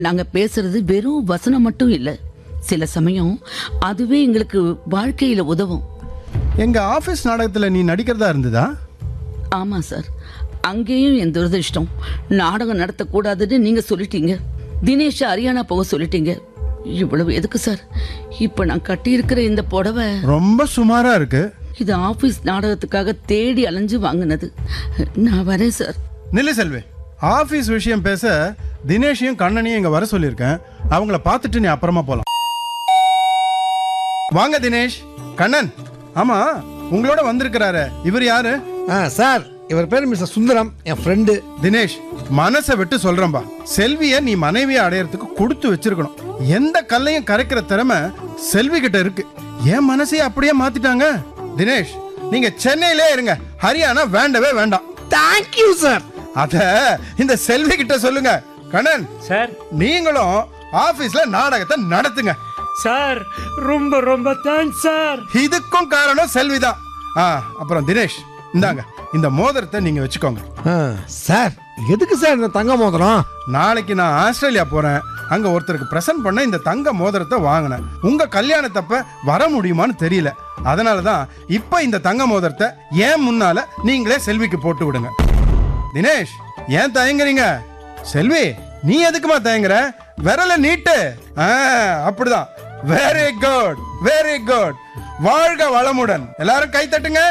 நாங்க பேசுறது வெறும் வசனம் மட்டும் இல்ல சில சமயம் அதுவே எங்களுக்கு வாழ்க்கையில உதவும் எங்க ஆபீஸ் நாடகத்துல நீ நடிக்கிறதா இருந்ததா ஆமா சார் அங்கேயும் என் துரதிர்ஷ்டம் நாடகம் நடத்தக்கூடாதுன்னு நீங்க சொல்லிட்டீங்க தினேஷ் ஹரியானா போக சொல்லிட்டீங்க இவ்வளவு எதுக்கு சார் இப்ப நான் கட்டியிருக்கிற இந்த புடவை ரொம்ப சுமாரா இருக்கு இது ஆபீஸ் நாடகத்துக்காக தேடி அலைஞ்சு வாங்கினது நான் வரேன் சார் நில்லு செல்வி ஆபீஸ் விஷயம் பேச தினேஷையும் கண்ணனையும் இங்க வர சொல்லியிருக்கேன் அவங்கள பார்த்துட்டு நீ அப்புறமா போலாம் வாங்க தினேஷ் கண்ணன் ஆமா உங்களோட வந்திருக்கிறாரு இவர் யாரு ஆ சார் இவர் பேர் மிஸ்டர் சுந்தரம் என் ஃப்ரெண்டு தினேஷ் மனசை விட்டு சொல்றேன்பா செல்விய நீ மனைவியை அடையறதுக்கு கொடுத்து வச்சிருக்கணும் எந்த கல்லையும் கரைக்கிற திறமை செல்வி கிட்ட இருக்கு என் மனசையே அப்படியே மாத்திட்டாங்க தினேஷ் நீங்க சென்னையிலே இருங்க ஹரியானா வேண்டவே வேண்டாம் தேங்க்யூ சார் அத இந்த செல்வி கிட்ட சொல்லுங்க கண்ணன் சார் நீங்களும் ஆபீஸ்ல நாடகத்தை நடத்துங்க சார் ரொம்ப ரொம்ப தேங்க்ஸ் சார் இதுக்கும் காரணம் செல்விதான் ஆ அப்புறம் தினேஷ் இந்தாங்க இந்த மோதிரத்தை நீங்க வச்சுக்கோங்க ஆ, சார் எதுக்கு சார் இந்த தங்க மோதிரம் நாளைக்கு நான் ஆஸ்திரேலியா போறேன் அங்க ஒருத்தருக்கு பிரசன்ட் பண்ண இந்த தங்க மோதிரத்தை வாங்கினேன் உங்க கல்யாணத்தப்ப வர முடியுமான்னு தெரியல அதனால தான் இப்ப இந்த தங்க மோதிரத்தை ஏன் முன்னால நீங்களே செல்விக்கு போட்டு விடுங்க தினேஷ் ஏன் தயங்குறீங்க செல்வி நீ எதுக்குமா தயங்குற விரல நீட்டு ஆ, அப்படிதான் வெரி குட் வெரி குட் வாழ்க வளமுடன் எல்லாரும் கை தட்டுங்க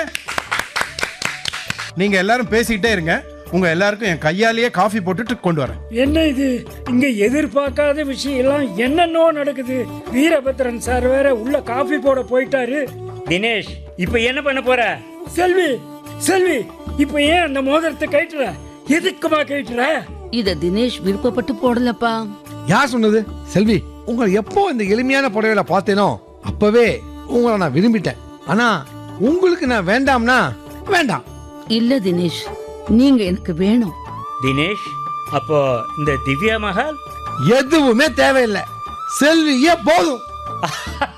நீங்க எல்லாரும் பேசிக்கிட்டே இருங்க உங்க எல்லாருக்கும் என் கையாலேயே காஃபி போட்டுட்டு கொண்டு வரேன் என்ன இது இங்க எதிர்பார்க்காத விஷயம் எல்லாம் என்னென்னோ நடக்குது வீரபத்ரன் சார் வேற உள்ள காஃபி போட போயிட்டாரு தினேஷ் இப்ப என்ன பண்ண போற செல்வி செல்வி இப்ப ஏன் அந்த மோதிரத்தை கட்டுற எதுக்குமா கட்டுற இத தினேஷ் விருப்பப்பட்டு போடலப்பா யார் சொன்னது செல்வி உங்களை எப்போ இந்த எளிமையான புடவையில பார்த்தேனோ அப்பவே உங்களை நான் விரும்பிட்டேன் ஆனா உங்களுக்கு நான் வேண்டாம்னா வேண்டாம் இல்ல தினேஷ் நீங்க எனக்கு வேணும் தினேஷ் அப்போ இந்த திவ்யா மஹால் எதுவுமே தேவையில்லை செல்வியே போதும்